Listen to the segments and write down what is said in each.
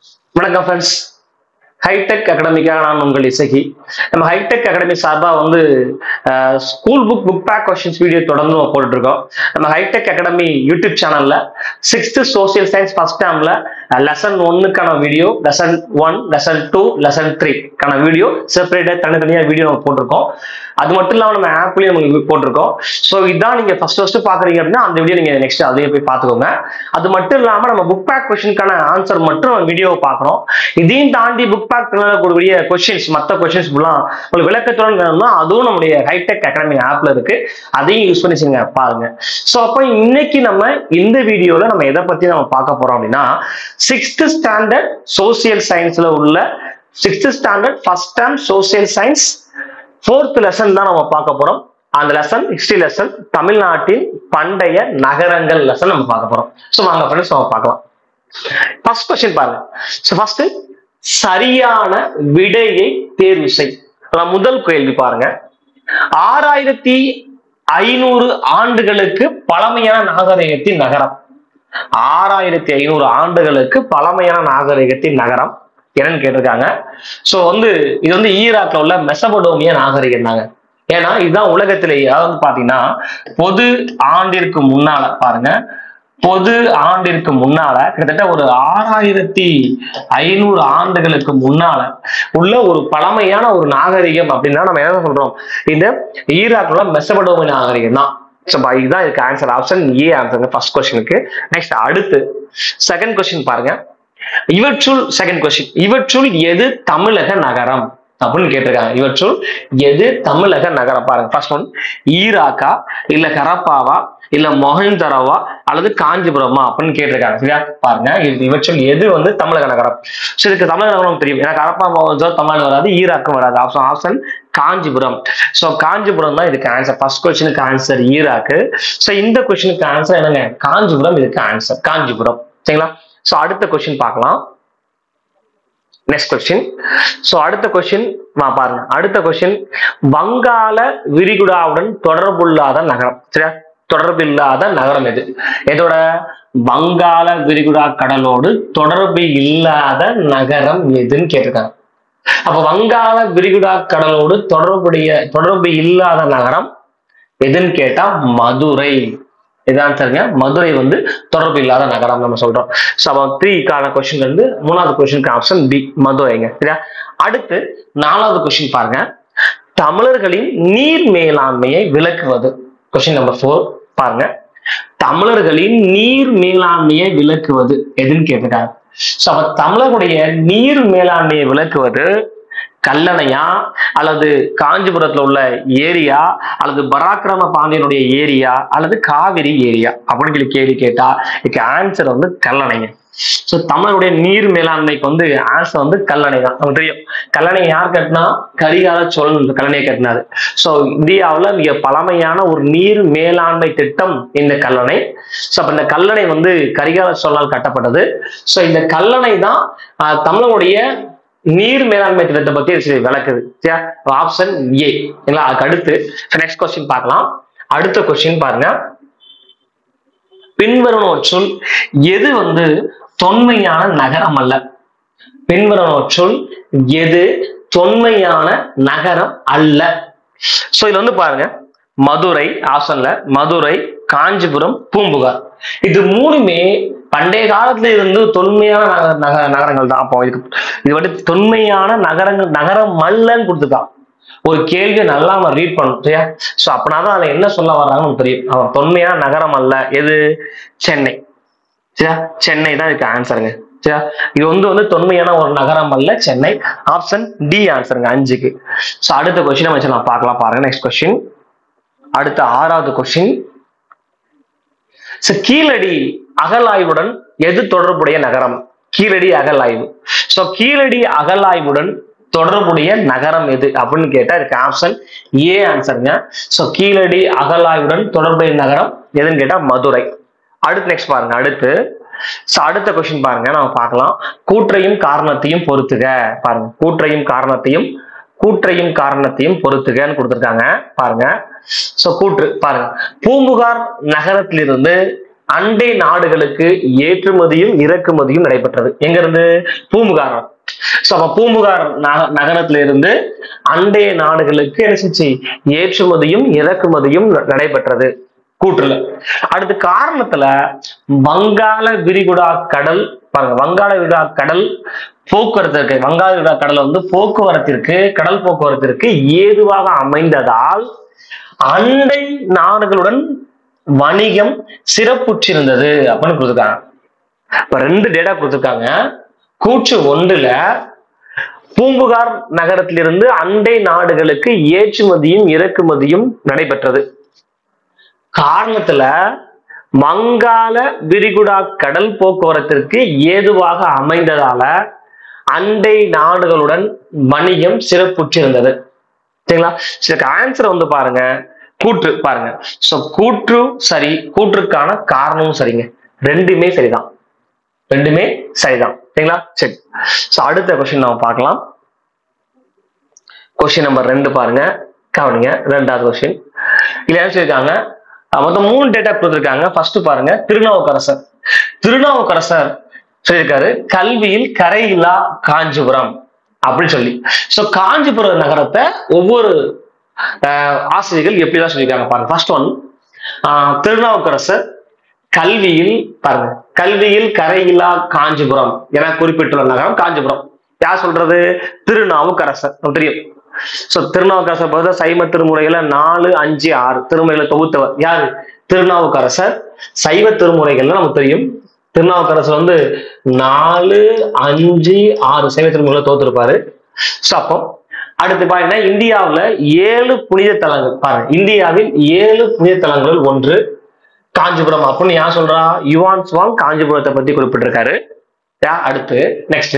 வணக்கம் friends hitech அகாடமிக்காக நான் உங்கள் இசகி நம்ம ஹைடெக் அகாடமி சார்பாக வந்து school book book back questions video தொடர்ந்து நம்ம போட்டுட்டு இருக்கோம் நம்ம ஹைடெக் அகாடமி யூடியூப் சேனல்ல சிக்ஸ்த் சோசியல் சயின்ஸ் ஃபர்ஸ்ட் டேர்ம்ல லெசன் ஒன்னுக்கான video lesson one lesson two lesson த்ரீக்கான வீடியோ செப்பரேட்டாக தனித்தனியாக வீடியோ நம்ம போட்டிருக்கோம் அது மட்டும் இல்லாமல் நம்ம ஆப்லயும் நம்ம போட்டிருக்கோம் ஸோ இதான் நீங்க ஃபர்ஸ்ட் ஃபர்ஸ்ட் பாக்குறீங்க அப்படின்னா அந்த வீடியோ நீங்க நெக்ஸ்ட் அதையே போய் பார்த்துக்கோங்க அது மட்டும் இல்லாம நம்ம புக் பேக் கொஸ்டினுக்கான ஆன்சர் மட்டும் நம்ம வீடியோவை பார்க்குறோம் இதையும் தாண்டி புக் பேக் கூடிய கொஸ்டின்ஸ் மற்ற கொஸ்டின்ஸ் ஃபுல்லாம் உங்களுக்கு விளக்கத்துடன் வேணும்னா அதுவும் நம்முடைய ஹைடெக் அகாடமி ஆப்ல இருக்கு அதையும் யூஸ் பண்ணி செய்யுங்க பாருங்க ஸோ அப்போ இன்னைக்கு நம்ம இந்த வீடியோல நம்ம எதை பத்தி நம்ம பார்க்க போறோம் அப்படின்னா சிக்ஸ்த் ஸ்டாண்டர்ட் சோசியல் சயின்ஸ்ல உள்ள sixth standard first term social science fourth lesson தான் நம்ம பார்க்க போறோம் அந்த லெசன் ஹிஸ்டரி லெசன் தமிழ்நாட்டின் பண்டைய நகரங்கள் லெசன் நம்ம பார்க்க போறோம் ஸோ வாங்க ஃப்ரெண்ட்ஸ் நம்ம பார்க்கலாம் ஃபர்ஸ்ட் கொஸ்டின் பாருங்க ஸோ ஃபர்ஸ்ட் சரியான விடையை தேர்வு செய் அதான் முதல் கேள்வி பாருங்க ஆறாயிரத்தி ஐநூறு ஆண்டுகளுக்கு பழமையான நாகரிகத்தின் நகரம் ஆறாயிரத்தி ஐநூறு ஆண்டுகளுக்கு பழமையான நாகரிகத்தின் நகரம் என்னன்னு கேட்டிருக்காங்க சோ வந்து இது வந்து ஈராக்ல உள்ள மெசபடோமிய நாகரிகம் தாங்க ஏன்னா இதுதான் உலகத்திலேயே அதாவது பாத்தீங்கன்னா பொது ஆண்டிற்கு முன்னால பாருங்க பொது ஆண்டிற்கு முன்னால கிட்டத்தட்ட ஒரு ஆறாயிரத்தி ஐநூறு ஆண்டுகளுக்கு முன்னால உள்ள ஒரு பழமையான ஒரு நாகரிகம் அப்படின்னா நம்ம என்ன சொல்றோம் இந்த ஈராக்ல மெசபடோமிய நாகரிகம் தான் ஸோ இதுதான் இதுக்கு ஆன்சர் ஆப்ஷன் ஏ ஆன்சருங்க ஃபர்ஸ்ட் கொஸ்டினுக்கு நெக்ஸ்ட் அடுத்து செகண்ட் கொஸ்டின் பாருங்க இவற்றுள் செகண்ட் கொஸ்டின் இவற்றுள் எது தமிழக நகரம் அப்படின்னு கேட்டிருக்காங்க இவற்றுள் எது தமிழக நகரம் பாருங்க ஃபர்ஸ்ட் ஒன் ஈராக்கா இல்ல கரப்பாவா இல்ல மொஹந்தரவா அல்லது காஞ்சிபுரமா அப்படின்னு கேட்டிருக்காங்க சரியா பாருங்க இது இவற்றுள் எது வந்து தமிழக நகரம் ஸோ இதுக்கு தமிழக நகரம் தெரியும் ஏன்னா கரப்பா மொஹஞ்சோ தமிழ்நாடு வராது ஈராக்கும் வராது option option Kanchipuram so Kanchipuram தான் இதுக்கு ஆன்சர் ஃபர்ஸ்ட் கொஸ்டினுக்கு ஆன்சர் ஈராக்கு ஸோ இந்த கொஸ்டினுக்கு ஆன்சர் என்னங்க காஞ்சிபுரம் இதுக்கு ஆன்சர் காஞ்சிபுரம் சரிங்களா ஸோ அடுத்த கொஸ்டின் பார்க்கலாம் நெக்ஸ்ட் கொஸ்டின் ஸோ அடுத்த கொஸ்டின் பாருங்க அடுத்த கொஸ்டின் வங்காள விரிகுடாவுடன் தொடர்புள்ளாத நகரம் சரியா தொடர்பு இல்லாத நகரம் எது எதோட வங்காள விரிகுடா கடலோடு தொடர்பு இல்லாத நகரம் எதுன்னு கேட்டிருக்காங்க அப்ப வங்காள விரிகுடா கடலோடு தொடர்புடைய தொடர்பு இல்லாத நகரம் எதுன்னு கேட்டா மதுரை இதான் சரிங்க மதுரை வந்து தொடர்பு இல்லாத நகரம் நம்ம சொல்றோம் ஸோ அப்போ த்ரீக்கான கொஸ்டின் வந்து மூணாவது கொஸ்டினுக்கு ஆப்ஷன் பி மதுரைங்க சரியா அடுத்து நாலாவது கொஸ்டின் பாருங்க தமிழர்களின் நீர் மேலாண்மையை விளக்குவது கொஸ்டின் நம்பர் ஃபோர் பாருங்க தமிழர்களின் நீர் மேலாண்மையை விளக்குவது எதுன்னு கேட்டுட்டாங்க ஸோ அப்ப தமிழர்களுடைய நீர் மேலாண்மையை விளக்குவது கல்லணையா அல்லது காஞ்சிபுரத்துல உள்ள ஏரியா அல்லது பராக்கிரம பாண்டியனுடைய ஏரியா அல்லது காவிரி ஏரியா அப்படின்னு சொல்லி கேள்வி கேட்டா இதுக்கு ஆன்சர் வந்து கல்லணைங்க ஸோ தமிழருடைய நீர் மேலாண்மைக்கு வந்து ஆன்சர் வந்து கல்லணை தான் நமக்கு தெரியும் கல்லணை யார் கட்டினா கரிகால சோழன் இந்த கல்லணையை கட்டினாரு ஸோ இந்தியாவில் மிக பழமையான ஒரு நீர் மேலாண்மை திட்டம் இந்த கல்லணை ஸோ அப்போ இந்த கல்லணை வந்து கரிகால சோழனால் கட்டப்பட்டது ஸோ இந்த கல்லணை தான் ஆஹ், தமிழருடைய நீர் மேலாண்மை திட்டத்தை பத்தி இது விளக்குது சரியா ஆப்ஷன் ஏ சரிங்களா அதுக்கு அடுத்து நெக்ஸ்ட் கொஸ்டின் பார்க்கலாம் அடுத்த கொஸ்டின் பாருங்க பின்வருவனவற்றுள் எது வந்து தொன்மையான நகரம் அல்ல பின்வருவனவற்றுள் எது தொன்மையான நகரம் அல்ல சோ இதுல வந்து பாருங்க மதுரை ஆப்ஷன்ல மதுரை காஞ்சிபுரம் பூம்புகார் இது மூணுமே பண்டைய காலத்துல இருந்து தொன்மையான நகர நக- நகரங்கள் தான் அப்போ இதுக்கு இது வந்து தொன்மையான நகரங்கள் நகரம் அல்லன்னு கொடுத்துருக்கான் ஒரு கேள்வியை நல்லா அவன் ரீட் பண்ணணும் சரியா சோ அப்படின்னா அதுல என்ன சொல்ல வர்றாங்கன்னு நமக்கு தெரியும் அவன் தொன்மையான நகரம் அல்ல எது சென்னை சரியா சென்னை தான் இதுக்கு ஆன்சருங்க சரியா இது வந்து வந்து தொன்மையான ஒரு நகரம் அல்ல சென்னை ஆப்ஷன் டி ஆன்சருங்க அஞ்சுக்கு ஸோ அடுத்த கொஸ்டின் வச்சு நான் பார்க்கலாம் பாருங்க நெக்ஸ்ட் கொஸ்டின் அடுத்த ஆறாவது கொஸ்டின் கீழடி அகலாய்வுடன் எது தொடர்புடைய நகரம் கீழடி அகலாய்வு ஸோ கீழடி அகலாய்வுடன் தொடர்புடைய நகரம் எது அப்படின்னு கேட்டா இதுக்கு ஆப்ஷன் ஏ ஆன்சருங்க ஸோ கீழடி அகலாய்வுடன் தொடர்புடைய நகரம் எதுன்னு கேட்டா மதுரை அடுத்து நெக்ஸ்ட் பாருங்க அடுத்து ஸோ அடுத்த கொஸ்டின் பாருங்க நம்ம பார்க்கலாம் கூற்றையும் காரணத்தையும் பொறுத்துக பாருங்க கூற்றையும் காரணத்தையும் கூற்றையும் காரணத்தையும் பொறுத்துகன்னு கொடுத்துருக்காங்க பாருங்க ஸோ கூற்று பாருங்க பூம்புகார் நகரத்திலிருந்து அண்டை நாடுகளுக்கு ஏற்றுமதியும் இறக்குமதியும் நடைபெற்றது எங்க இருந்து பூம்புகாரம் சோ அப்ப பூம்புகார் நக- நகரத்துல இருந்து அண்டைய நாடுகளுக்கு என்ன செஞ்சு ஏற்றுமதியும் இறக்குமதியும் ந- நடைபெற்றது கூற்றுல அடுத்து காரணத்துல வங்காள விரிகுடா கடல் பாருங்க வங்காள விரிகுடா கடல் போக்குவரத்திற்கு வங்காள விரிகுடா கடல் வந்து போக்குவரத்திற்கு கடல் போக்குவரத்திற்கு ஏதுவாக அமைந்ததால் அண்டை நாடுகளுடன் வணிகம் சிறப்புற்றிருந்தது அப்படின்னு கொடுத்துருக்காங்க இப்ப ரெண்டு டேட்டா கொடுத்துருக்காங்க கூற்று ஒன்றுல பூம்புகார் நகரத்திலிருந்து அண்டை நாடுகளுக்கு ஏற்றுமதியும் இறக்குமதியும் நடைபெற்றது காரணத்துல வங்காள விரிகுடா கடல் போக்குவரத்திற்கு ஏதுவாக அமைந்ததால அண்டை நாடுகளுடன் வணிகம் சிறப்புற்றிருந்தது சரிங்களா இதுக்கு ஆன்சர் வந்து பாருங்க கூற்று பாருங்க சோ கூற்று சரி கூற்றுக்கான காரணமும் சரிங்க ரெண்டுமே சரிதான் ரெண்டுமே சரிதான் சரிங்களா சரி சோ அடுத்த கொஸ்டின் நம்ம பார்க்கலாம் கொஸ்டின் நம்பர் ரெண்டு பாருங்க கவனிங்க ரெண்டாவது கொஸ்டின் இதுல என்ன சொல்லியிருக்காங்க அஹ் மொத்தம் மூணு டேட்டா கொடுத்துருக்காங்க ஃபர்ஸ்ட் பாருங்க திருநாவுக்கரசர் திருநாவுக்கரசர் சொல்லியிருக்காரு கல்வியில் கரையில்லா காஞ்சிபுரம் அப்படின்னு சொல்லி சோ காஞ்சிபுரம் நகரத்தை ஒவ்வொரு அஹ், ஆசிரியர்கள் எப்படிதான் சொல்லியிருக்காங்க பாருங்க ஃபர்ஸ்ட் ஒன் திருநாவுக்கரசர் கல்வியில் பாருங்க கல்வியில் கரையில்லா காஞ்சிபுரம் என குறிப்பிட்டுள்ள நகரம் காஞ்சிபுரம் யார் சொல்றது திருநாவுக்கரசர் நமக்கு தெரியும் சோ திருநாவுக்கரசர் பொறுத்த சைவ திருமுறைகளை நாலு அஞ்சு ஆறு திருமுறைகளை தொகுத்தவர் யாரு திருநாவுக்கரசர் சைவ திருமுறைகள்ல நமக்கு தெரியும் திருநாவுக்கரசர் வந்து நாலு அஞ்சு ஆறு சைவ திருமுறைகளை தோத்துருப்பாரு சோ அப்போ அடுத்து பாருங்க இந்தியாவுல ஏழு புனித தலங்கள் பாருங்க இந்தியாவில் ஏழு புனித தலங்களில் ஒன்று காஞ்சிபுரம் அப்படின்னு யார் சொல்றா யுவான் சுவாங் காஞ்சிபுரத்தை பத்தி குறிப்பிட்டிருக்காரு யா அடுத்து நெக்ஸ்ட்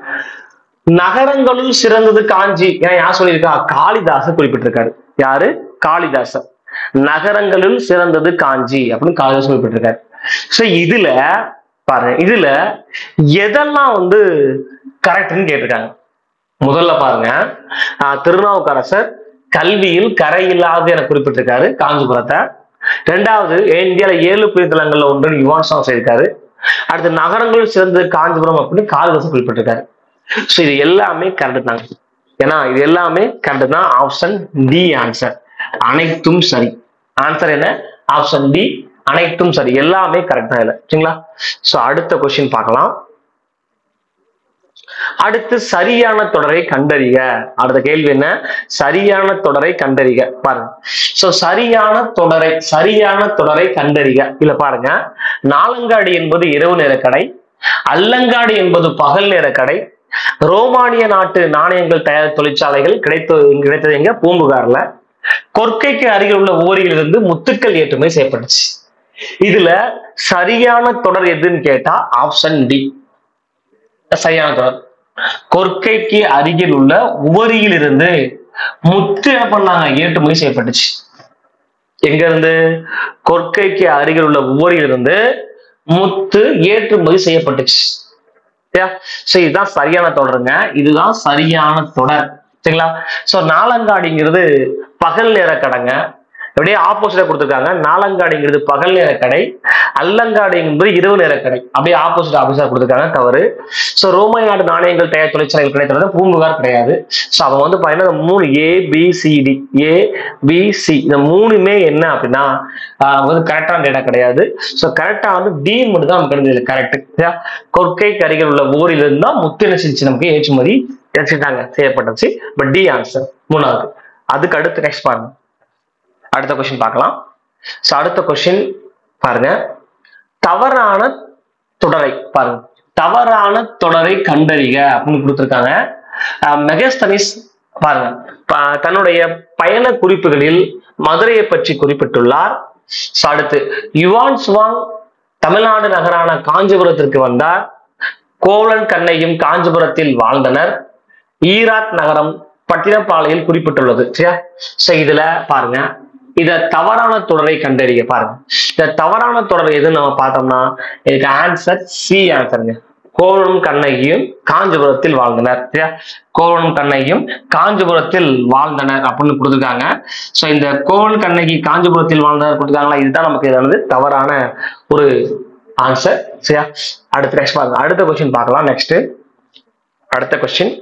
நகரங்களுள் சிறந்தது காஞ்சி ஏன் யார் சொல்லியிருக்கா காளிதாசர் குறிப்பிட்டிருக்காரு யாரு காளிதாசர் நகரங்களுள் சிறந்தது காஞ்சி அப்படின்னு காளிதாசர் குறிப்பிட்டிருக்காரு சோ இதுல பாருங்க இதுல எதெல்லாம் வந்து கரெக்ட்னு கேட்டிருக்காங்க முதல்ல பாருங்க ஆஹ், திருநாவுக்கரசர் கல்வியில் கரையில்லாது என குறிப்பிட்டிருக்காரு காஞ்சிபுரத்தை ரெண்டாவது இந்தியால ஏழு புயத்தலங்கள்ல ஒன்று யுவான் சாங் சொல்லியிருக்காரு அடுத்து நகரங்கள் சிறந்தது காஞ்சிபுரம் அப்படின்னு காளிதாசன் குறிப்பிட்டிருக்காரு ஸோ இது எல்லாமே கரெக்ட் தாங்க ஏன்னா இது எல்லாமே கரெக்ட் தான் ஆப்ஷன் டி ஆன்சர் அனைத்தும் சரி ஆன்சர் என்ன ஆப்ஷன் டி அனைத்தும் சரி எல்லாமே கரெக்ட் தான் இல்லை சரிங்களா ஸோ அடுத்த கொஸ்டின் பார்க்கலாம் அடுத்து சரியான தொடரை கண்டறிக அடுத்த கேள்வி என்ன சரியான தொடரை கண்டறிக பாருங்க சோ சரியான தொடரை சரியான தொடரை கண்டறிக இல்ல பாருங்க நாலங்காடி என்பது இரவு நேர கடை அல்லங்காடி என்பது பகல் நேர கடை ரோமானிய நாட்டு நாணயங்கள் தயார் தொழிற்சாலைகள் கிடைத்து கிடைத்தது எங்க பூம்புகார்ல கொற்கைக்கு அருகில் உள்ள ஊரிலிருந்து முத்துக்கள் ஏற்றுமதி செய்யப்பட்டுச்சு இதுல சரியான தொடர் எதுன்னு கேட்டா ஆப்ஷன் டி சரியான தொடர் கொற்கைக்கு அருகில் உள்ள உவரியில் இருந்து முத்து என்ன பண்ணாங்க ஏற்றுமதி செய்யப்பட்டுச்சு எங்க இருந்து கொற்கைக்கு அருகில் உள்ள உவரியில் இருந்து முத்து ஏற்றுமதி செய்யப்பட்டுச்சு சரியா சோ இதுதான் சரியான தொடருங்க இதுதான் சரியான தொடர் சரிங்களா சோ நாலங்காடிங்கிறது பகல் நேர கடைங்க அப்படியே ஆப்போசிட்டா கொடுத்துருக்காங்க நாலங்காடிங்கிறது பகல் நேர கடை அல்லங்காடிங்கிறது இரவு நேர கடை அப்படியே ஆப்போசிட் ஆப்போசிட்டா கொடுத்துருக்காங்க தவறு சோ ரோமானிய நாடு நாணயங்கள் தயார் தொழிற்சாலைகள் கிடைக்கிறது பூம்புகார் கிடையாது சோ அவங்க வந்து பாத்தீங்கன்னா இந்த மூணு A B C D A B C இந்த மூணுமே என்ன அப்படின்னா ஆஹ் வந்து கரெக்டான டேட்டா கிடையாது சோ கரெக்டா வந்து டி மட்டும் தான் நமக்கு கிடைச்சது கரெக்ட் கொற்கைக்கு அருகில் உள்ள ஊரில் இருந்தா முத்தின செஞ்சு நமக்கு ஏற்றுமதி கிடைச்சிட்டாங்க செய்யப்பட்டுச்சு பட் டி ஆன்சர் மூணாவது அதுக்கு அடுத்து நெக்ஸ்ட் பாருங்க அடுத்த கொஸ்டின் பார்க்கலாம் ஸோ அடுத்த கொஸ்டின் பாருங்க தவறான தொடரை பாருங்க தவறான தொடரை கண்டறிக அப்படின்னு கொடுத்துருக்காங்க மெகஸ்தனிஸ் பாருங்க ப- தன்னுடைய பயண குறிப்புகளில் மதுரையை பற்றி குறிப்பிட்டுள்ளார் So, அடுத்து யுவான் சுவாங் தமிழ்நாடு நகரான காஞ்சிபுரத்திற்கு வந்தார் கோவலன் கண்ணையும் காஞ்சிபுரத்தில் வாழ்ந்தனர் ஈராக் நகரம் பட்டினப்பாளையில் குறிப்பிட்டுள்ளது சரியா சோ இதுல பாருங்க இத தவறான தொடரை கண்டறிய பாருங்க இந்த தவறான தொடர் எதுன்னு நம்ம பார்த்தோம்னா இதுக்கு ஆன்சர் சி ஆன்சருங்க கோவலனும் கண்ணகியும் காஞ்சிபுரத்தில் வாழ்ந்தனர் சரியா கோவலனும் கண்ணகியும் காஞ்சிபுரத்தில் வாழ்ந்தனர் அப்படின்னு கொடுத்துருக்காங்க ஸோ இந்த கோவலன் கண்ணகி காஞ்சிபுரத்தில் வாழ்ந்தனர் கொடுத்துருக்காங்களா இதுதான் நமக்கு இதானது தவறான ஒரு ஆன்சர் சரியா அடுத்த நெக்ஸ்ட் பாருங்க அடுத்த கொஸ்டின் பார்க்கலாம் நெக்ஸ்ட் அடுத்த கொஸ்டின்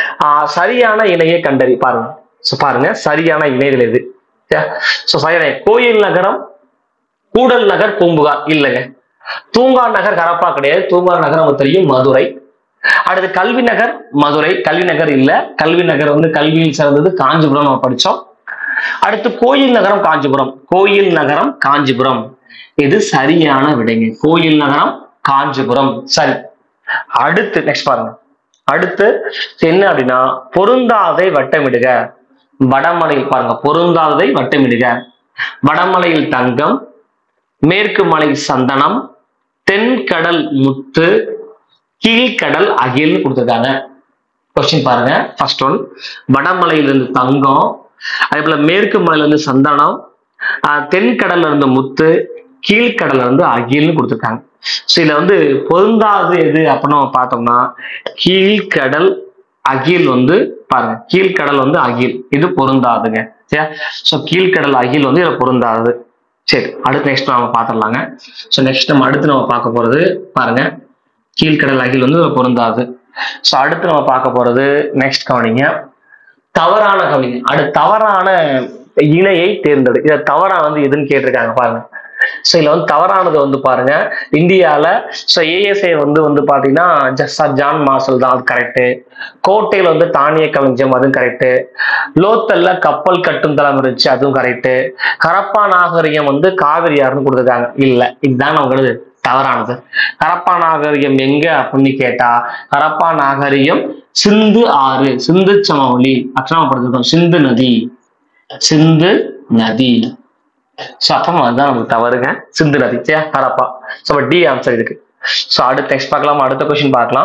சரியான இணையை கண்டறி பாருங்க ஸோ பாருங்க சரியான இணைகள் எது ஸோ சரியான கோயில் நகரம் கூடல் நகர் பூம்புகார் இல்லைங்க தூங்கா நகர் கரப்பா கிடையாது தூங்கா நகர் நமக்கு தெரியும் மதுரை அடுத்து கல்வி நகர் மதுரை கல்வி நகர் இல்ல கல்வி நகர் வந்து கல்வியில் சிறந்தது காஞ்சிபுரம் நம்ம படிச்சோம் அடுத்து கோயில் நகரம் காஞ்சிபுரம் கோயில் நகரம் காஞ்சிபுரம் இது சரியான விடைங்க கோயில் நகரம் காஞ்சிபுரம் சரி அடுத்து நெக்ஸ்ட் பாருங்க அடுத்து என்ன அப்படின்னா பொருந்தாதை வட்டமிடுக வடமலையில் பாருங்க பொருந்தாதை வட்டமிடுக வடமலையில் தங்கம் மேற்கு மலை சந்தனம் தென்கடல் முத்து கீழ்கடல் அகில் கொடுத்துருக்காங்க கொஸ்டின் பாருங்க ஃபர்ஸ்ட் ஒன் வடமலையிலிருந்து தங்கம் அதே போல மேற்கு மலையில இருந்து சந்தனம் ஆஹ் தென்கடல்ல இருந்து முத்து கீழ்கடல்ல இருந்து அகில்னு கொடுத்துருக்காங்க ஸோ இதுல வந்து பொருந்தாது எது அப்படின்னு நம்ம பார்த்தோம்னா கீழ்கடல் அகில் வந்து பாருங்க கீழ்கடல் வந்து அகில் இது பொருந்தாதுங்க சரியா ஸோ கீழ்கடல் அகில் வந்து இதுல பொருந்தாது சரி அடுத்து நெக்ஸ்ட் நம்ம பார்த்துடலாங்க ஸோ நெக்ஸ்ட் நம்ம அடுத்து நம்ம பார்க்க போறது பாருங்க கீழ்கடல் அகில் வந்து இதுல பொருந்தாது ஸோ அடுத்து நம்ம பார்க்க போறது நெக்ஸ்ட் கவனிங்க தவறான கவனிங்க அடுத்து தவறான இணையை தேர்ந்தெடு இதை தவறா வந்து எதுன்னு கேட்டிருக்காங்க பாருங்க ஸோ இதுல வந்து தவறானது வந்து பாருங்க இந்தியால ஸோ ஏஎஸ்ஐ வந்து வந்து பாத்தீங்கன்னா ஜஸ்ஸார் ஜான் மார்சல் தான் அது கரெக்டு கோட்டையில வந்து தானிய களஞ்சியம் அதுவும் கரெக்டு லோத்தல்ல கப்பல் கட்டும் தளம் இருந்துச்சு அதுவும் கரெக்டு ஹரப்பா நாகரிகம் வந்து காவிரி யாருன்னு கொடுத்துருக்காங்க இல்ல இதுதான் நம்மளது தவறானது ஹரப்பா நாகரிகம் எங்க அப்படின்னு கேட்டா ஹரப்பா நாகரிகம் சிந்து ஆறு சிந்து சமவெளி அக்ஷமப்படுத்திருக்கோம் சிந்து நதி சிந்து நதி ஸோ அப்போ அதுதான் நமக்கு தவறுங்க சிந்து நதி சரியா ஹரப்பா ஸோ டி ஆன்சர் இதுக்கு ஸோ அடுத்த நெக்ஸ்ட் பார்க்கலாம் அடுத்த கொஸ்டின் பார்க்கலாம்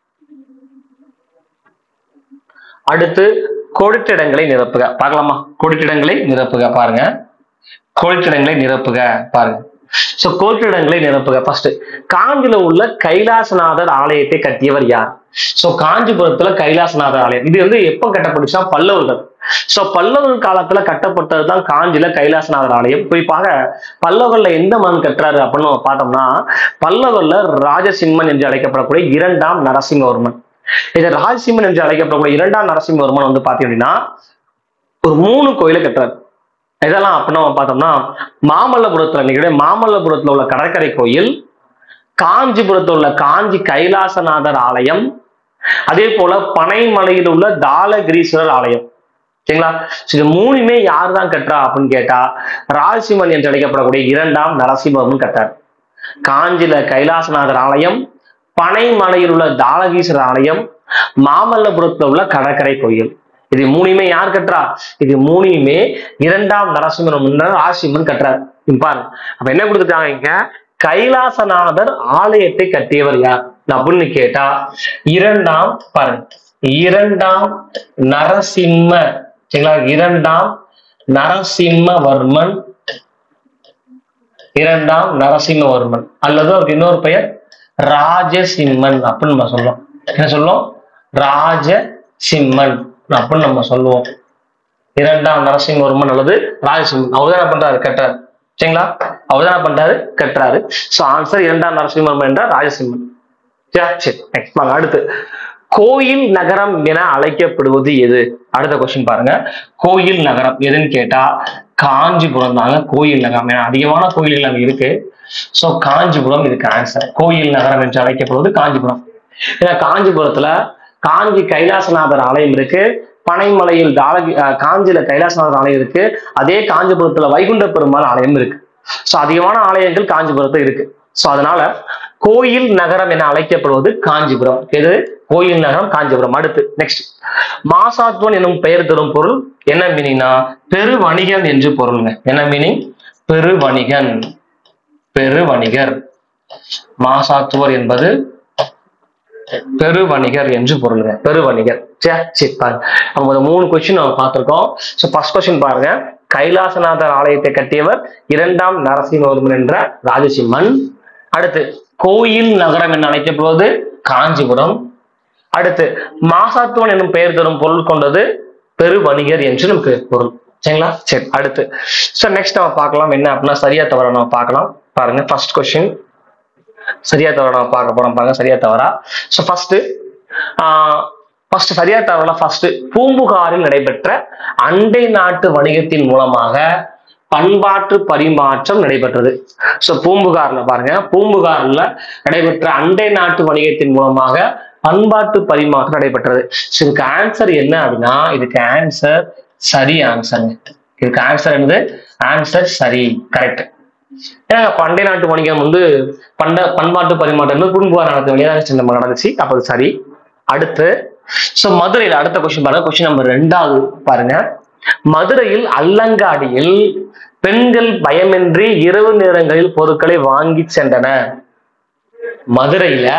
அடுத்து கொடுத்திடங்களை நிரப்புக பார்க்கலாமா கொடுத்திடங்களை நிரப்புக பாருங்க கொடுத்திடங்களை நிரப்புக பாருங்க சோ கோட்டிடங்களை நிரப்புக ஃபர்ஸ்ட் காஞ்சில உள்ள கைலாசநாதர் ஆலயத்தை கட்டியவர் யார் சோ காஞ்சிபுரத்துல கைலாசநாதர் ஆலயம் இது வந்து எப்ப கட்டப்பட்டுச்சா பல்லவர்கள் சோ பல்லவர்கள் காலத்துல கட்டப்பட்டதுதான் காஞ்சில கைலாசநாதர் ஆலயம் குறிப்பாக பல்லவர்கள்ல எந்த மன்னன் கட்டுறாரு அப்படின்னு நம்ம பார்த்தோம்னா பல்லவர்ல ராஜசிம்மன் என்று அழைக்கப்படக்கூடிய இரண்டாம் நரசிம்மவர்மன் இது ராஜசிம்மன் என்று அழைக்கப்படக்கூடிய இரண்டாம் நரசிம்மவர்மன் வந்து பாத்தீங்க அப்படின்னா ஒரு மூணு கோயிலை கட்டுறாரு இதெல்லாம் அப்படின்னா பார்த்தோம்னா மாமல்லபுரத்துல இன்னைக்கு மாமல்லபுரத்துல உள்ள கடற்கரை கோயில் காஞ்சிபுரத்தில் உள்ள காஞ்சி கைலாசநாதர் ஆலயம் அதே போல பனைமலையில் உள்ள தாளகிரீஸ்வரர் ஆலயம் சரிங்களா So, இது மூணுமே யார் தான் கட்டுறா அப்படின்னு கேட்டா ராஜசிம்மன் என்று அழைக்கப்படக்கூடிய இரண்டாம் நரசிம்மவர்மன் கட்டார் காஞ்சில கைலாசநாதர் ஆலயம் பனைமலையில் உள்ள தாளகீஸ்வரர் ஆலயம் மாமல்லபுரத்துல உள்ள கடற்கரை கோயில் இது மூணுமே யார் கட்டுறா இது மூணுமே இரண்டாம் நரசிம்மன் முன்னர் ராசிம்மன் கட்டுறார் இங்க பாருங்க அப்ப என்ன கொடுத்துருக்காங்க இங்க கைலாசநாதர் ஆலயத்தை கட்டியவர் யார் அப்படின்னு கேட்டா இரண்டாம் பாருங்க இரண்டாம் நரசிம்ம சரிங்களா இரண்டாம் நரசிம்மவர்மன் இரண்டாம் நரசிம்மவர்மன் அல்லது அவருக்கு இன்னொரு பெயர் ராஜசிம்மன் அப்படின்னு நம்ம சொல்லுவோம் என்ன சொல்லுவோம் ராஜசிம்மன் அப்படின்னு நம்ம சொல்லுவோம் இரண்டாம் நரசிம்மவர்மன் அல்லது ராஜசிம்மன் அவர் தான் என்ன பண்றாரு கட்டுறாரு சரிங்களா அவர் தான் என்ன பண்றாரு கட்டுறாரு சோ ஆன்சர் இரண்டாம் நரசிம்மவர்மன் என்றால் ராஜசிம்மன் சரியா? சரி நெக்ஸ்ட் வாங்க அடுத்து கோயில் நகரம் என அழைக்கப்படுவது எது அடுத்த கொஸ்டின் பாருங்க கோயில் நகரம் எதுன்னு கேட்டா காஞ்சிபுரம் தாங்க கோயில் நகரம் ஏன்னா அதிகமான கோயில்கள் அங்க இருக்கு சோ காஞ்சிபுரம் இதுக்கு ஆன்சர் கோயில் நகரம் என்று அழைக்கப்படுவது காஞ்சிபுரம் ஏன்னா காஞ்சிபுரத்துல காஞ்சி கைலாசநாதர் ஆலயம் இருக்கு பனைமலையில் தாளகி அஹ் காஞ்சியில கைலாசநாதர் ஆலயம் இருக்கு அதே காஞ்சிபுரத்துல வைகுண்ட பெருமாள் ஆலயம் இருக்கு சோ அதிகமான ஆலயங்கள் காஞ்சிபுரத்துல இருக்கு சோ அதனால கோயில் நகரம் என அழைக்கப்படுவது காஞ்சிபுரம் எது கோயில் நகரம் காஞ்சிபுரம் அடுத்து நெக்ஸ்ட் மாசாத்துவன் எனும் பெயர் தரும் பொருள் என்ன மீனிங்னா பெரு வணிகன் என்று பொருளுங்க என்ன மீனிங் பெரு வணிகன் பெரு வணிகர் மாசாத்துவர் என்பது பெருவணிகர் என்று பொருளுங்க பெருவணிகர் சரி சரி பாருங்க நம்ம ஒரு மூணு கொஸ்டின் நம்ம பார்த்திருக்கோம் ஸோ ஃபர்ஸ்ட் கொஸ்டின் பாருங்க கைலாசநாதர் ஆலயத்தை கட்டியவர் இரண்டாம் நரசிம்மவர்மன் என்ற ராஜசிம்மன் அடுத்து கோயில் நகரம் என்று அழைக்கப்படுவது காஞ்சிபுரம் அடுத்து மாசாத்துவன் என்னும் பெயர் தரும் பொருள் கொண்டது பெரு வணிகர் என்று நமக்கு பொருள் சரிங்களா சரி அடுத்து சோ நெக்ஸ்ட் நம்ம பார்க்கலாம் என்ன அப்படின்னா சரியா தவறா நம்ம பார்க்கலாம் பாருங்க ஃபர்ஸ்ட் கொஸ்டின் சரியா தவறா நம்ம பார்க்க போறோம் பாருங்க சரியா தவறா ஸோ ஃபர்ஸ்ட் ஃபர்ஸ்ட் சரியா தவறா ஃபர்ஸ்ட் பூம்புகாரில் நடைபெற்ற அண்டை நாட்டு வணிகத்தின் மூலமாக பண்பாட்டு பரிமாற்றம் நடைபெற்றது ஸோ பூம்புகார்ல பாருங்க பூம்புகார்ல நடைபெற்ற அண்டை நாட்டு வணிகத்தின் மூலமாக பண்பாட்டு பரிமாற்றம் நடைபெற்றது ஸோ இதுக்கு ஆன்சர் என்ன அப்படின்னா இதுக்கு ஆன்சர் சரி ஆன்சருங்க இதுக்கு ஆன்சர் என்னது ஆன்சர் சரி கரெக்ட் ஏன்னா பண்டை நாட்டு வணிகம் வந்து பண்ட பண்பாட்டு பரிமாற்றம் வந்து பூம்புகார் நடத்த வேண்டியதாக நம்ம நடந்துச்சு அப்போ அது சரி அடுத்து ஸோ மதுரையில் அடுத்த கொஸ்டின் பாருங்க கொஸ்டின் நம்பர் ரெண்டாவது பாருங்க மதுரையில் அல்லங்காடியில் பெண்கள் பயமின்றி இரவு நேரங்களில் பொருட்களை வாங்கி சென்றனர் மதுரையில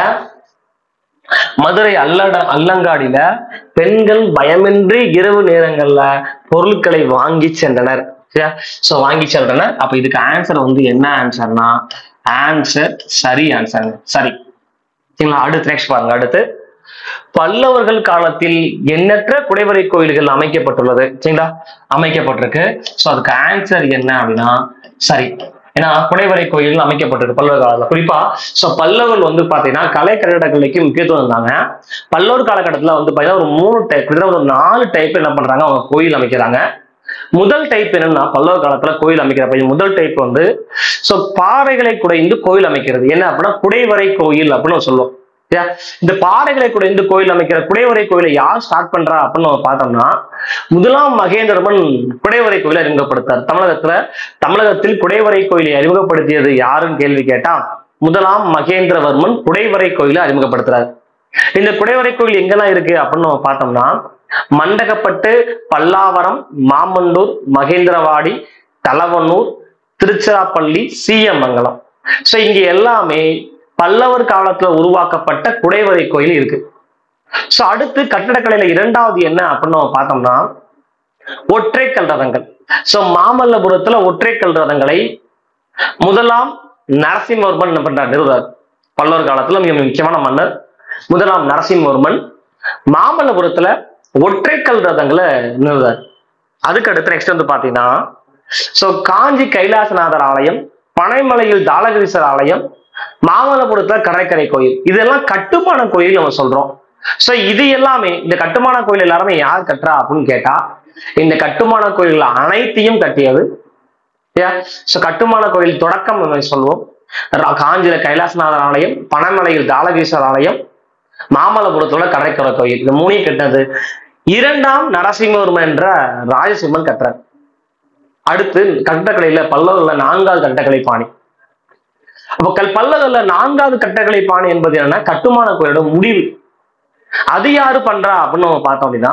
மதுரை அல்லட அல்லங்காடியில பெண்கள் பயமின்றி இரவு நேரங்கள்ல பொருட்களை வாங்கி சென்றனர் சரியா சோ வாங்கி சென்றனர் அப்ப இதுக்கு ஆன்சர் வந்து என்ன ஆன்சர்னா ஆன்சர் சரி ஆன்சர் சரி சரிங்களா அடுத்து நெக்ஸ்ட் பாருங்க அடுத்து பல்லவர்கள் காலத்தில் எண்ணற்ற குடைவரை கோயில்கள் அமைக்கப்பட்டுள்ளது சரிங்களா அமைக்கப்பட்டிருக்கு சோ அதுக்கு ஆன்சர் என்ன அப்படின்னா சரி ஏன்னா குடைவரை கோயில்கள் அமைக்கப்பட்டிருக்கு பல்லவர் காலத்துல குறிப்பா சோ பல்லவர்கள் வந்து பாத்தீங்கன்னா கலை கட்டிடக்கலைக்கு முக்கியத்துவம் இருந்தாங்க பல்லவர் காலகட்டத்துல வந்து பாத்தீங்கன்னா ஒரு மூணு டைப் கிட்டத்தட்ட ஒரு நாலு டைப் என்ன பண்றாங்க அவங்க கோயில் அமைக்கிறாங்க முதல் டைப் என்னன்னா பல்லவ காலத்துல கோயில் அமைக்கிறப்ப முதல் டைப் வந்து சோ பாறைகளை குடைந்து கோயில் அமைக்கிறது என்ன அப்படின்னா குடைவரை கோயில் அப்படின்னு சொல்லுவோம் சரியா? இந்த பாறைகளை குடைந்து கோயில் அமைக்கிற குடைவரை கோயிலை யார் ஸ்டார்ட் பண்றா அப்படின்னு நம்ம பார்த்தோம்னா முதலாம் மகேந்திரமன் குடைவரை கோயிலை அறிமுகப்படுத்தார் தமிழகத்துல தமிழகத்தில் குடைவரை கோயிலை அறிமுகப்படுத்தியது யாருன்னு கேள்வி கேட்டா முதலாம் மகேந்திரவர்மன் குடைவரை கோயிலை அறிமுகப்படுத்துறார் இந்த குடைவரை கோயில் எங்கெல்லாம் இருக்கு அப்படின்னு நம்ம பார்த்தோம்னா மண்டகப்பட்டு பல்லாவரம் மாமண்டூர் மகேந்திரவாடி தலவனூர் திருச்சிராப்பள்ளி சீயமங்கலம் சோ இங்க எல்லாமே பல்லவர் காலத்துல உருவாக்கப்பட்ட குடைவரை கோயில் இருக்கு சோ அடுத்து கட்டடக்கலையில இரண்டாவது என்ன அப்படின்னு நம்ம பார்த்தோம்னா ஒற்றைக்கல் ரதங்கள் சோ மாமல்லபுரத்துல ஒற்றைக்கல் ரதங்களை முதலாம் நரசிம்மவர்மன் என்ன பண்றார் நிறுவனர் பல்லவர் காலத்துல மிக முக்கியமான மன்னர் முதலாம் நரசிம்மவர்மன் மாமல்லபுரத்துல ஒற்றைக்கல் ரதங்களை நிறுவனர் அதுக்கு அடுத்து நெக்ஸ்ட் வந்து பாத்தீங்கன்னா சோ காஞ்சி கைலாசநாதர் ஆலயம் பனைமலையில் தாளகிரீசர் ஆலயம் மாமல்லபுரத்துல கடற்கரை கோயில் இதெல்லாம் கட்டுமான கோயில் நம்ம சொல்றோம் சோ இது எல்லாமே இந்த கட்டுமான கோயில் எல்லாருமே யார் கட்டுறா அப்படின்னு கேட்டா இந்த கட்டுமான கோயில் அனைத்தையும் கட்டியது சோ கட்டுமான கோயில் தொடக்கம் நம்ம சொல்லுவோம் ரா- காஞ்சியில கைலாசநாதர் ஆலயம் பனைமலையில் தாளகீஸ்வரர் ஆலயம் மாமல்லபுரத்துல கடற்கரை கோயில் இந்த மூணையும் கட்டினது இரண்டாம் நரசிம்மவர்மன் என்ற ராஜசிம்மன் கட்டுறார் அடுத்து கட்டக்கலையில பல்லவர்ல நான்காவது கட்டக்கலை பாணி அப்ப கல் பல்லவர்ல நான்காவது கட்டக்கலை பாணி என்பது என்னன்னா கட்டுமான கோயிலோட முடிவு அது யாரு பண்றா அப்படின்னு நம்ம பார்த்தோம் அப்படின்னா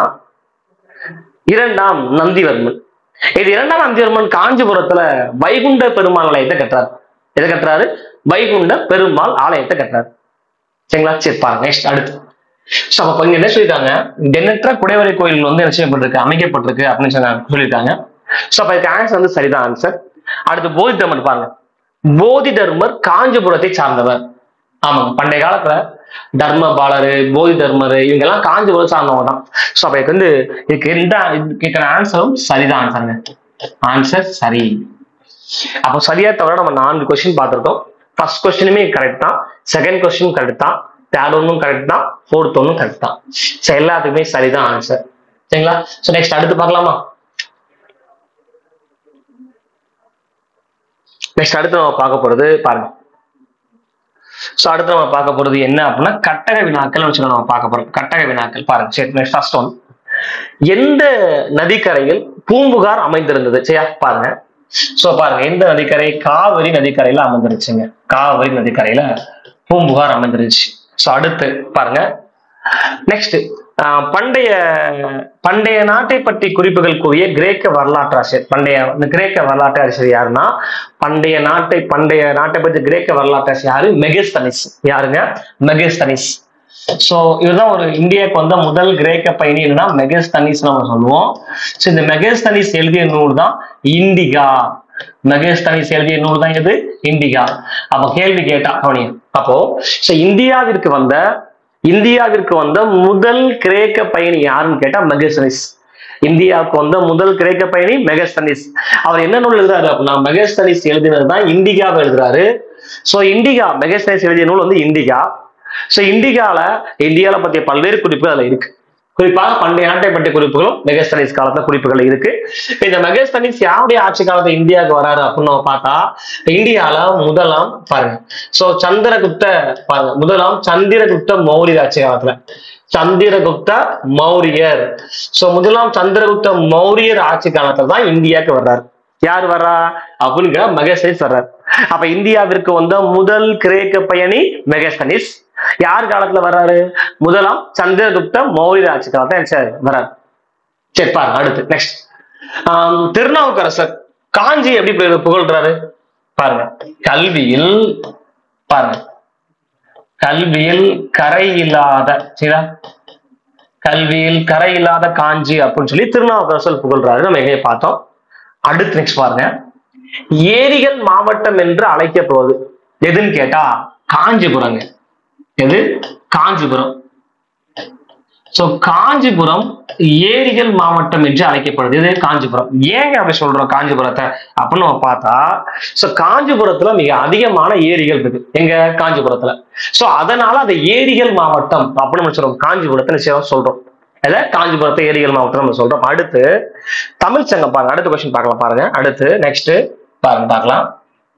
இரண்டாம் நந்திவர்மன் இது இரண்டாம் நந்திவர்மன் காஞ்சிபுரத்துல வைகுண்ட பெருமாள் ஆலயத்தை கட்டுறாரு எதை கட்டுறாரு வைகுண்ட பெருமாள் ஆலயத்தை கட்டுறாரு சரிங்களா சரி பாருங்க நெக்ஸ்ட் அடுத்து ஸோ அப்ப இங்க என்ன சொல்லியிருக்காங்க எண்ணற்ற குடைவரை கோயில் வந்து என்ன செய்யப்பட்டிருக்கு அமைக்கப்பட்டிருக்கு அப்படின்னு சொன்னாங்க சொல்லியிருக்காங்க ஸோ அப்ப இதுக்கு ஆன்சர் வந்து சரிதான் ஆன்சர் அடுத்து போதி தர்மர் பாருங்க போதி தர்மர் காஞ்சிபுரத்தை சார்ந்தவர் ஆமாங்க பண்டைய காலத்துல தர்மபாலரு போதி தர்மர் இவங்க எல்லாம் காஞ்சிபுரம் சார்ந்தவங்க தான் ஸோ அப்ப இதுக்கு வந்து இதுக்கு எந்த கேட்கிற ஆன்சரும் சரிதான் ஆன்சருங்க ஆன்சர் சரி அப்போ சரியா தவிர நம்ம நான்கு கொஸ்டின் பார்த்திருக்கோம் ஃபர்ஸ்ட் கொஸ்டினுமே கரெக்ட் தான் செகண்ட் கொஸ்டின் கரெக்ட் தான் தேர்ட் ஒன்னும் கரெக்ட் தான் ஃபோர்த் ஒன்னும் கரெக்ட் தான் ஸோ எல்லாத்துக்குமே சரிதான் ஆன்சர் சரிங்களா ஸோ நெக்ஸ்ட் அடுத்து பார்க்கலாமா நெக்ஸ்ட் அடுத்து நம்ம பார்க்க போறது பாருங்க ஸோ அடுத்து நம்ம பார்க்க போறது என்ன அப்படின்னா கட்டக வினாக்கள் வச்சு நம்ம பார்க்க போறோம் கட்டக வினாக்கள் பாருங்க சரி நெக்ஸ்ட் ஃபர்ஸ்ட் ஒன் எந்த நதிக்கரையில் பூம்புகார் அமைந்திருந்தது சரியா பாருங்க சோ பாருங்க எந்த நதிக்கரை காவிரி நதிக்கரையில அமைந்திருச்சுங்க காவிரி நதிக்கரையில பூம்புகார் அமைந்திருச்சு சோ அடுத்து பாருங்க நெக்ஸ்ட் பண்டைய பண்டைய நாட்டை பற்றி குறிப்புகள் கூறிய கிரேக்க வரலாற்று ஆசிரியர் பண்டைய இந்த கிரேக்க வரலாற்று ஆசிரியர் யாருன்னா பண்டைய நாட்டை பண்டைய நாட்டை பற்றி கிரேக்க வரலாற்று ஆசிரியர் யாரு மெகஸ்தனிஸ் யாருங்க மெகஸ்தனிஸ் சோ இவர்தான் ஒரு இந்தியாவுக்கு வந்த முதல் கிரேக்க பயணி என்னன்னா மெகஸ்தனிஸ் நம்ம சொல்லுவோம் சோ இந்த மெகஸ்தனிஸ் எழுதிய நூல் தான் இண்டிகா மெகஸ்தனிஸ் எழுதிய நூல் தான் எது இண்டிகா அப்ப கேள்வி கேட்டா கவனிங்க அப்போ so இந்தியாவிற்கு வந்த இந்தியாவிற்கு வந்த முதல் கிரேக்க பயணி யாருன்னு கேட்டா மெகஸ்தனிஸ் இந்தியாவுக்கு வந்த முதல் கிரேக்க பயணி மெகஸ்தனிஸ் அவர் என்ன நூல் எழுதுறாரு அப்படின்னா மெகஸ்தனிஸ் எழுதினது தான் இண்டிகாவை எழுதுறாரு சோ இண்டிகா மெகஸ்தனிஸ் எழுதிய நூல் வந்து இண்டிகா சோ இண்டிகால இந்தியால பத்திய பல்வேறு குறிப்புகள் அதுல இருக்கு குறிப்பாக பண்டைய நாட்டை பற்றிய குறிப்புகளும் மெகஸ்தனிஸ் காலத்துல குறிப்புகள் இருக்கு இப்ப இந்த மெகஸ்தனிஸ் யாருடைய ஆட்சி காலத்துல இந்தியாவுக்கு வராரு அப்படின்னு நம்ம பார்த்தா இந்தியால முதலாம் பாருங்க சோ சந்திரகுப்த பாருங்க முதலாம் சந்திரகுப்த மௌரியர் ஆட்சி காலத்துல சந்திரகுப்த மௌரியர் சோ முதலாம் சந்திரகுப்த மௌரியர் ஆட்சி காலத்துல தான் இந்தியாவுக்கு வர்றாரு யார் வர்றா அப்படின்னு மெகஸ்தனிஸ் வர்றாரு அப்ப இந்தியாவிற்கு வந்த முதல் கிரேக்க பயணி மெகஸ்தனிஸ் யார் காலத்துல வர்றாரு முதலாம் சந்திரகுப்த மௌரிய ஆட்சி காலத்துல சரி வர்றாரு சரி பாருங்க அடுத்து நெக்ஸ்ட் திருநாவுக்கரசர் காஞ்சி எப்படி புகழ்~ புகழ்றாரு பாருங்க கல்வியில் பாருங்க கல்வியில் கரை இல்லாத சரியா கல்வியில் கரை இல்லாத காஞ்சி அப்படின்னு சொல்லி திருநாவுக்கரசர் புகழ்றாரு நம்ம எங்கேயே பார்த்தோம் அடுத்து நெக்ஸ்ட் பாருங்க ஏரிகள் மாவட்டம் என்று அழைக்கப்படுவது எதுன்னு கேட்டா காஞ்சிபுரங்க எது காஞ்சிபுரம் சோ காஞ்சிபுரம் ஏரிகள் மாவட்டம் என்று அழைக்கப்படுது இது காஞ்சிபுரம் ஏங்க அப்படி சொல்றோம் காஞ்சிபுரத்தை அப்படின்னு நம்ம பார்த்தா சோ காஞ்சிபுரத்துல மிக அதிகமான ஏரிகள் இருக்கு எங்க காஞ்சிபுரத்துல சோ அதனால அது ஏரிகள் மாவட்டம் அப்படின்னு நம்ம சொல்றோம் காஞ்சிபுரத்தை நிச்சயம் சொல்றோம் இல்ல காஞ்சிபுரத்தை ஏரிகள் மாவட்டம் நம்ம சொல்றோம் அடுத்து தமிழ் சங்கம் பாருங்க அடுத்த கொஸ்டின் பார்க்கலாம் பாருங்க அடுத்து நெக்ஸ்ட் பாருங்க பார்க்கலாம்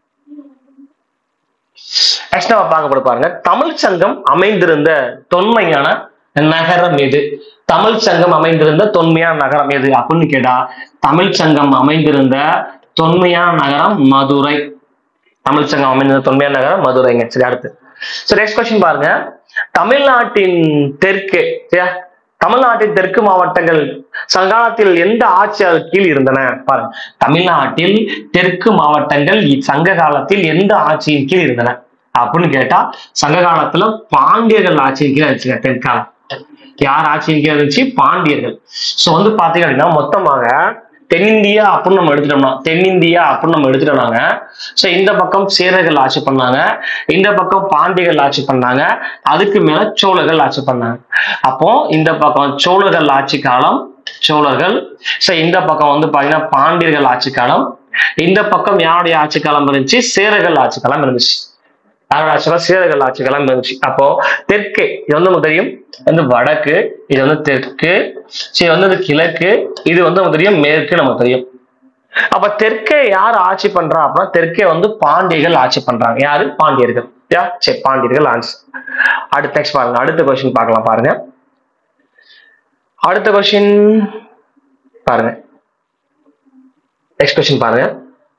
நெக்ஸ்ட் நம்ம பார்க்க போறது பாருங்க தமிழ் சங்கம் அமைந்திருந்த தொன்மையான நகரம் எது தமிழ் சங்கம் அமைந்திருந்த தொன்மையான நகரம் எது அப்படின்னு கேட்டா தமிழ் சங்கம் அமைந்திருந்த தொன்மையான நகரம் மதுரை தமிழ் சங்கம் அமைந்திருந்த தொன்மையான நகரம் மதுரைங்க சரி அடுத்து சரி நெக்ஸ்ட் கொஸ்டின் பாருங்க தமிழ்நாட்டின் தெற்கு சரியா தமிழ்நாட்டின் தெற்கு மாவட்டங்கள் சங்காலத்தில் எந்த ஆட்சியாளர் கீழ் இருந்தன பாருங்க தமிழ்நாட்டில் தெற்கு மாவட்டங்கள் இ- சங்க காலத்தில் எந்த ஆட்சியின் கீழ் இருந்தன அப்படின்னு கேட்டா சங்க காலத்துல பாண்டியர்கள் ஆட்சியின் கீழ் இருந்துச்சுங்க தெற்காலம் யார் ஆட்சியின் கீழ் இருந்துச்சு பாண்டியர்கள் சோ வந்து பாத்தீங்க அப்படின்னா மொத்தமாக தென்னிந்தியா அப்படின்னு நம்ம எடுத்துட்டோம்னா தென்னிந்தியா அப்படின்னு நம்ம எடுத்துட்டோம்னாங்க சோ இந்த பக்கம் சேரர்கள் ஆட்சி பண்ணாங்க இந்த பக்கம் பாண்டியர்கள் ஆட்சி பண்ணாங்க அதுக்கு மேல சோழர்கள் ஆட்சி பண்ணாங்க அப்போ இந்த பக்கம் சோழர்கள் ஆட்சி காலம் சோழர்கள் சோ இந்த பக்கம் வந்து பாத்தீங்கன்னா பாண்டியர்கள் ஆட்சி காலம் இந்த பக்கம் யாருடைய ஆட்சி காலம் இருந்துச்சு சேரர்கள் ஆட்சி காலம் இருந்துச்சு யாரோட ஆட்சி காலம் சேரர்கள் ஆட்சி காலம் இருந்துச்சு அப்போ தெற்கு இது வந்து நமக்கு தெரியும் வந்து வடக்கு இது வந்து தெற்கு சரி வந்து இது கிழக்கு இது வந்து நமக்கு தெரியும் மேற்கு நமக்கு தெரியும் அப்ப தெற்கே யார் ஆட்சி பண்றா அப்படின்னா தெற்கே வந்து பாண்டியர்கள் ஆட்சி பண்றாங்க யாரு பாண்டியர்கள் யா சரி பாண்டியர்கள் ஆன்சர் அடுத்த நெக்ஸ்ட் பாருங்க அடுத்த கொஸ்டின் பார்க்கலாம் பாருங்க அடுத்த கொஸ்டின் பாருங்க நெக்ஸ்ட் கொஸ்டின் பாருங்க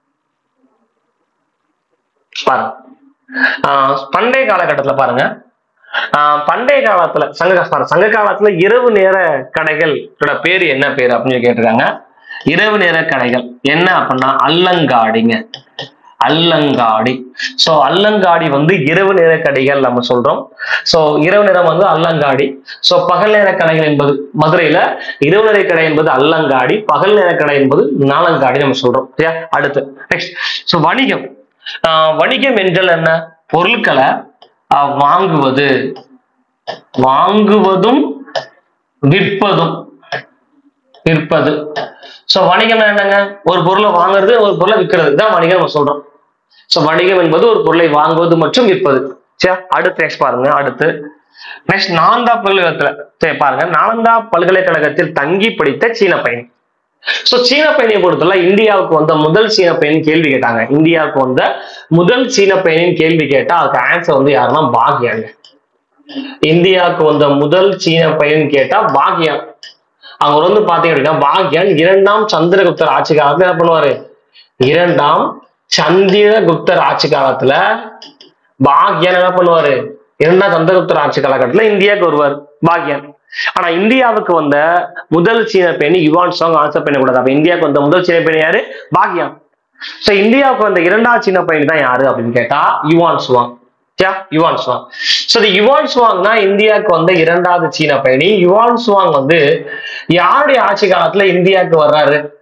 பாருங்க ஆஹ் பண்டைய காலகட்டத்துல பாருங்க ஆஹ் பண்டைய காலத்துல சங்க பாருங்க, சங்க காலத்துல இரவு நேர கடைகளோட பேரு என்ன பேரு அப்படின்னு சொல்லி கேட்டிருக்காங்க இரவு நேர கடைகள் என்ன அப்படின்னா அல்லங்காடிங்க அல்லங்காடி சோ அல்லங்காடி வந்து இரவு நேர கடைகள் நம்ம சொல்றோம் சோ இரவு நேரம் வந்து அல்லங்காடி சோ பகல் நேர கடைகள் என்பது மதுரையில இரவு நேர கடை என்பது அல்லங்காடி பகல் நேர கடை என்பது நாலங்காடி நம்ம சொல்றோம் சரியா அடுத்து நெக்ஸ்ட் சோ வணிகம் ஆஹ் வணிகம் என்றால் என்ன பொருட்களை ஆஹ் வாங்குவது வாங்குவதும் விற்பதும் விற்பது சோ வணிகம் என்னங்க ஒரு பொருளை வாங்குறது ஒரு பொருளை விற்கிறது தான் வணிகம் நம்ம சொல்றோம் சோ வணிகம் என்பது ஒரு பொருளை வாங்குவது மற்றும் விற்பது சரியா அடுத்து நெக்ஸ்ட் பாருங்க அடுத்து நெக்ஸ்ட் நாலந்தா பல்கலைக்கழகத்துல சரி பாருங்க நாலந்தா பல்கலைக்கழகத்தில் தங்கி படித்த சீன பயணி சோ சீன பயணியை பொறுத்தவரை இந்தியாவுக்கு வந்த முதல் சீன பயணி கேள்வி கேட்டாங்க இந்தியாவுக்கு வந்த முதல் சீன பயணின்னு கேள்வி கேட்டா அதுக்கு ஆன்சர் வந்து யாருன்னா பாக்யாங்க இந்தியாவுக்கு வந்த முதல் சீன பயணி கேட்டா பாக்யான் அவர் வந்து பாத்தீங்க அப்படின்னா பாக்யான் இரண்டாம் சந்திரகுப்தர் ஆட்சி காலத்துல என்ன பண்ணுவாரு இரண்டாம் சந்திரகுப்தர் ஆட்சி காலத்துல பாக்யான் என்ன பண்ணுவாரு இரண்டாம் சந்திரகுப்தர் ஆட்சி காலகட்டத்துல இந்தியாவுக்கு வருவார் பாக்யான் ஆனா இந்தியாவுக்கு வந்த முதல் சீன பெண் யுவான் சாங் ஆன்சர் பண்ணக்கூடாது அப்ப இந்தியாவுக்கு வந்த முதல் சீன பெண் யாரு பாக்யான் சோ இந்தியாவுக்கு வந்த இரண்டாவது சீன பையன் தான் யாரு அப்படின்னு கேட்டா யுவான் சுவாங் யா யுவான் சுவாங் சோ இந்த யுவான் சுவாங் தான் இந்தியாவுக்கு வந்த இரண்டாவது சீன பயணி யுவான் சுவாங் வந்து யாருடைய ஆட்சி காலத்துல இந்தியாவுக்கு வர்றாரு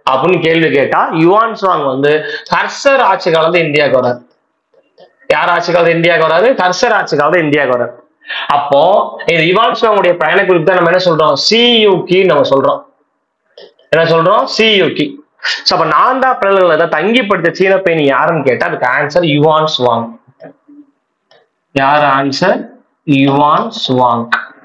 அப்படின்னு கேள்வி கேட்டா யுவான் சுவாங் வந்து ஹர்ஷர் ஆட்சி காலத்து இந்தியாவுக்கு வராரு யார் ஆட்சி காலத்து இந்தியாவுக்கு வராரு ஹர்ஷர் ஆட்சி காலத்து இந்தியாவுக்கு வராரு அப்போ இது யுவான் சுவாங்குடைய பயண குறிப்பு தான் நம்ம என்ன சொல்றோம் சியூகி நம்ம சொல்றோம் என்ன சொல்றோம் சியூகி சோ அப்ப நான்தா பிறல்களை தங்கி படித்த சீன பயணி யாருன்னு கேட்டா அதுக்கு ஆன்சர் யுவான் சுவாங் யார் answer Yuan Chwang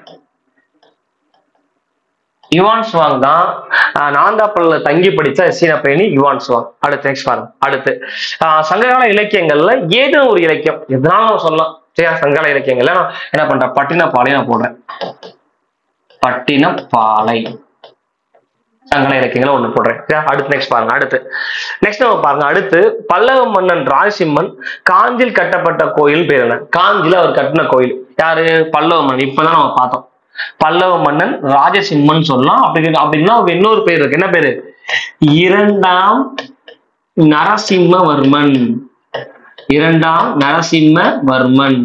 Yuan Chwang தான் ஆஹ், நாந்தாப்பல்ல தங்கி படித்த சீன பயணி யுவான் சுவாங் அடுத்து நெக்ஸ்ட் பாருங்க அடுத்து ஆஹ், சங்ககால இலக்கியங்கள்ல ஏதோ ஒரு இலக்கியம் எதனாலும் நம்ம சொல்லலாம் சரியா சங்ககால இலக்கியங்கள்ல நான் என்ன பண்றேன் பட்டினப்பாலை நான் போடுறேன் பட்டினப்பாலை சங்ககால இலக்கியங்களை ஒண்ணு போடுறேன் சரியா? அடுத்து நெக்ஸ்ட் பாருங்க அடுத்து நெக்ஸ்ட் நம்ம பாருங்க அடுத்து பல்லவ மன்னன் ராஜசிம்மன் காஞ்சில் கட்டப்பட்ட கோயில் பேர் என்ன காஞ்சில அவர் கட்டின கோயில் யாரு பல்லவ மன்னன் இப்பதான் நம்ம பார்த்தோம் பல்லவ மன்னன் ராஜசிம்மன் சொல்லலாம் அப்படி அப்படின்னா அவருக்கு இன்னொரு பேர் இருக்கு என்ன பேரு இரண்டாம் நரசிம்மவர்மன் இரண்டாம் நரசிம்மவர்மன்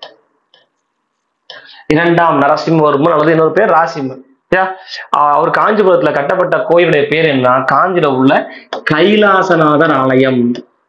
இரண்டாம் நரசிம்மவர்மன் அல்லது இன்னொரு பேர் ராசிம்மன் சரியா? ஆஹ் அவர் காஞ்சிபுரத்துல கட்டப்பட்ட கோயிலுடைய பேர் என்ன காஞ்சில உள்ள கைலாசநாதர் ஆலயம்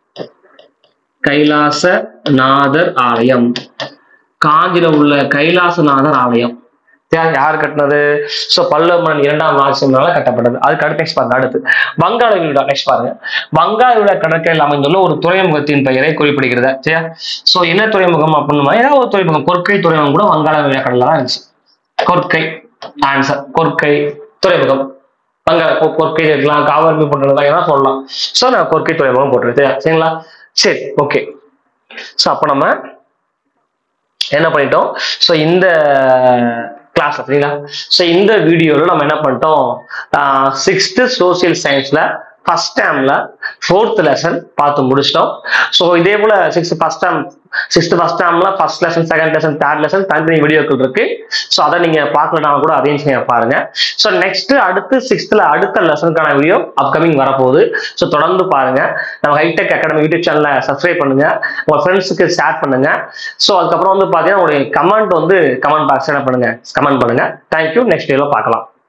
கைலாசநாதர் ஆலயம் காஞ்சில உள்ள கைலாசநாதர் ஆலயம் சரியா? யார் கட்டினது சோ பல்லவ மன்னன் இரண்டாம் ராஜசிம்மனால கட்டப்பட்டது அதுக்கு அடுத்து நெக்ஸ்ட் பாருங்க அடுத்து வங்காள விரிகுடா நெக்ஸ்ட் பாருங்க வங்காள விரிகுடா கடற்கரையில் அமைந்துள்ள ஒரு துறைமுகத்தின் பெயரை குறிப்பிடுகிறது சரியா சோ என்ன துறைமுகம் அப்படின்னு ஏதாவது ஒரு துறைமுகம் கொற்கை துறைமுகம் கூட வங்காள விரிகுடா கடல்ல தான் இருந்துச்சு கொற்கை ஆன்சர் கொற்கை துறைமுகம் அங்க கொ- கொற்கை இருக்கலாம் காவல்மை போன்றதா எல்லாம் சொல்லலாம் சோ நான் கொற்கை துறைமுகம் போட்டுருக்கேன் சரிங்களா சரி ஓகே சோ அப்ப நம்ம என்ன பண்ணிட்டோம் சோ இந்த கிளாஸ் சரிங்களா சோ இந்த வீடியோல நம்ம என்ன பண்ணிட்டோம் சிக்ஸ்த் சோசியல் சயின்ஸ்ல ஃபர்ஸ்ட் டேம்ல ஃபோர்த் லெசன் பார்த்து முடிச்சிட்டோம் ஸோ இதே போல sixth first term sixth first டேம்ல first lesson second lesson third lesson தனித்தனி வீடியோக்கள் இருக்கு ஸோ அதை நீங்க பார்க்கலனா கூட அதையும் நீங்க பாருங்க ஸோ நெக்ஸ்ட் அடுத்து சிக்ஸ்த்ல அடுத்த லெசனுக்கான வீடியோ அப்கமிங் வரப்போகுது ஸோ தொடர்ந்து பாருங்க நம்ம ஹைடெக் அகாடமி யூடியூப் சேனலை சப்ஸ்கிரைப் பண்ணுங்க உங்க ஃப்ரெண்ட்ஸுக்கு ஷேர் பண்ணுங்க ஸோ அதுக்கப்புறம் வந்து பாத்தீங்கன்னா உங்களுடைய கமெண்ட் வந்து கமெண்ட் பாக்ஸ் என்ன பண்ணுங்க கமெண்ட் பண்ணுங்க தேங்க்யூ நெக்ஸ்ட் வீடியோல பார்க்கலாம்